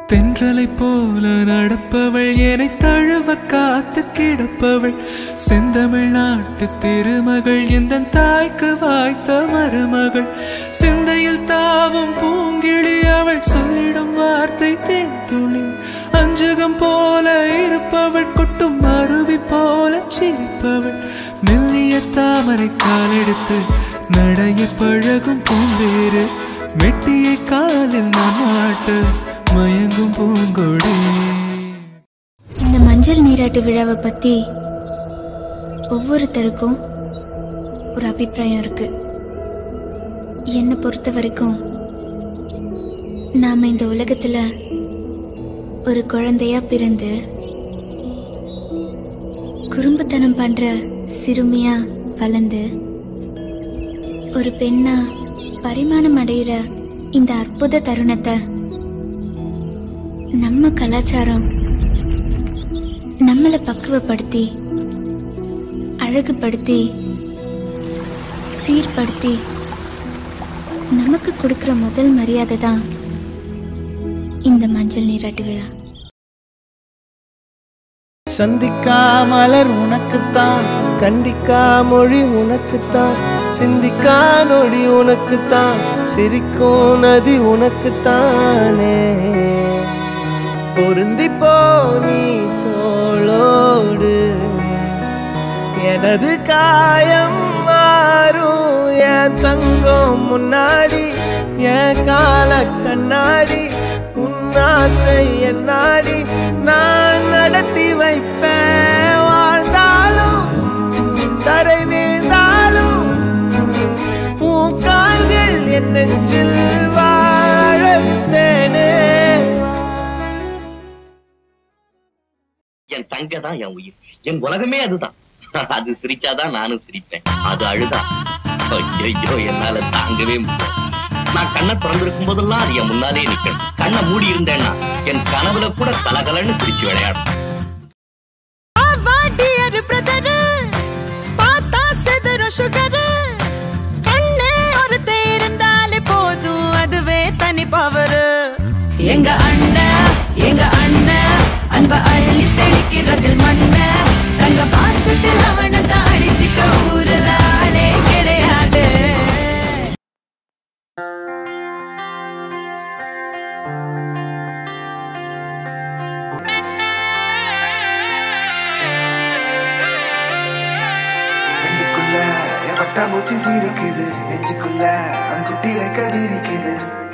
தென்றலைப் போல நடப்பவள் என்னை தழுவ காத்து கிடப்பவள் செந்தமிழ் நாட்டு திருமகள் எந்த தாய்க்கு வாய்த்த மருமகள் சிந்தையில் தாவும் பூங்கிழி அவள் சொல்லிடும் வார்த்தை தேன்துளி அஞ்சுகம் போல இருப்பவள் கொட்டும் அருவி போல சிரிப்பவள் மெல்லிய தாமரை காலெடுத்து நடைய பழகும் பூந்தேரு மெட்டியை காலில் நான் மாட்ட மயங்கும் பூங்கொடி இந்த மஞ்சள் நீராட்டு விழாவை பத்தி ஒவ்வொருத்தருக்கும் ஒரு அபிப்பிராயம் இருக்கு என்னை பொறுத்த வரைக்கும் நாம இந்த உலகத்துல ஒரு குழந்தையா பிறந்து குறும்புத்தனம் பண்ற சிறுமியா வளர்ந்து ஒரு பெண்ணா பரிமாணம் அடைகிற இந்த அற்புத தருணத்தை நம்ம கலாச்சாரம் நம்மளை பக்குவப்படுத்தி அழகுபடுத்தி சீர்படுத்தி நமக்கு கொடுக்கிற முதல் மரியாதை தான் இந்த மஞ்சள் நீராட்டு விழா சந்திக்கா மலர் உனக்குத்தான் கண்டிக்கா மொழி உனக்குத்தான் சிந்திக்கா நொடி உனக்குத்தான் சிரிக்கும் நதி உனக்குத்தானே பொருந்தி போ நீ தோளோடு எனது காயம் மாறும் என் தங்கம் முன்னாடி என் கால கண்ணாடி உன் ஆசை என் நாடி நான் நடத்தி வைப்பேன் வாழ்ந்தாலும் தரை வீழ்ந்தாலும் உன் கால்கள் என் நெஞ்சில் வாழ விட்டேனே என் தங்க தான் என் உயிர் என் உலகமே அதுதான் அது சிரிச்சாதான் நானும் சிரிப்பேன் அது அழுதா ஐயோ என்னால தாங்கவே முடியல நான் கண்ணை திறந்திருக்கும் போதெல்லாம் அது என் முன்னாலே நிக்கணும் கண்ணை மூடி இருந்தேன்னா என் கனவுல கூட கலகலன்னு சிரிச்சு விளையாடும் வாடியர் பிரதரு பார்த்தா செதற சுகரு கண்ணே ஒருத்தே இருந்தாலே போதும் அதுவே தனி பவரு எங்க அண்ணன் எங்க அண்ணன் அன்ப அள்ளி தெளிக்கிறதில் மண்ண தங்க பாசத்தில் அவனை தான் அடிச்சுக்க ஊரல ஆளே கிடையாது கண்ணுக்குள்ள என் பட்டாம்பூச்சி சிரிக்குது நெஞ்சுக்குள்ள அது குட்டி ரெக்க விரிக்குது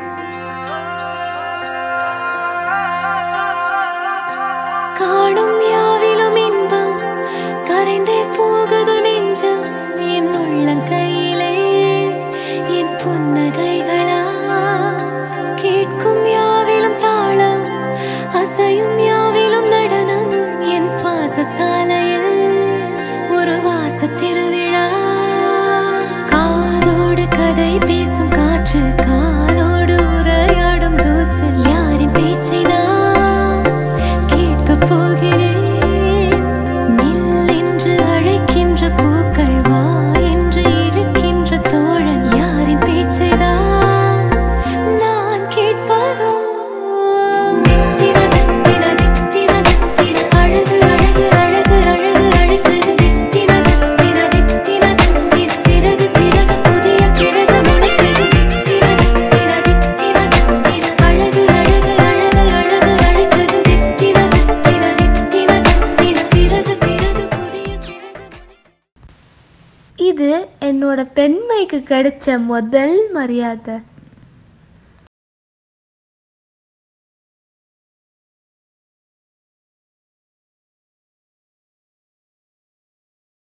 காணும் யாவிலும் இன்பம் கரைந்தே போகுது நெஞ்சம் என் உள்ளங்கையிலே என் புன்னகைகளா கேட்கும் யாவிலும் தாளம் அசையும் யாவிலும் நடனம் என் சுவாச சாலையில் ஒரு வாச திருவிழா காதோடு கதை பேசும் காற்று காலோடு உரையாடும் தூசல் யாரின் பேச்சை நான் கேட்கப் போகிறேன் நில் என்று அழைக்கின்ற பூக்கள் வா என்று இழுக்கின்ற தோழன் யாரின் பேச்சைதான் நான் கேட்பதோ தித்திர தித்திர தித்திர தித்திர அழகு அழகு அழகு அழகு அழைப்பது தித்திர தித்திர தித்திர தித்திர சிறகு சிறகு புதிய சிறகு முளைப்பது தித்திர தித்திர தித்திர தித்திர அழகு அழகு அழகு அழகு அழைப்பது தித்திர தித்திர தித்திர தித்திர சிறகு சிறகு புதிய சிறகு இது என்னோட பெண்மைக்கு கிடைச்ச முதல் மரியாதை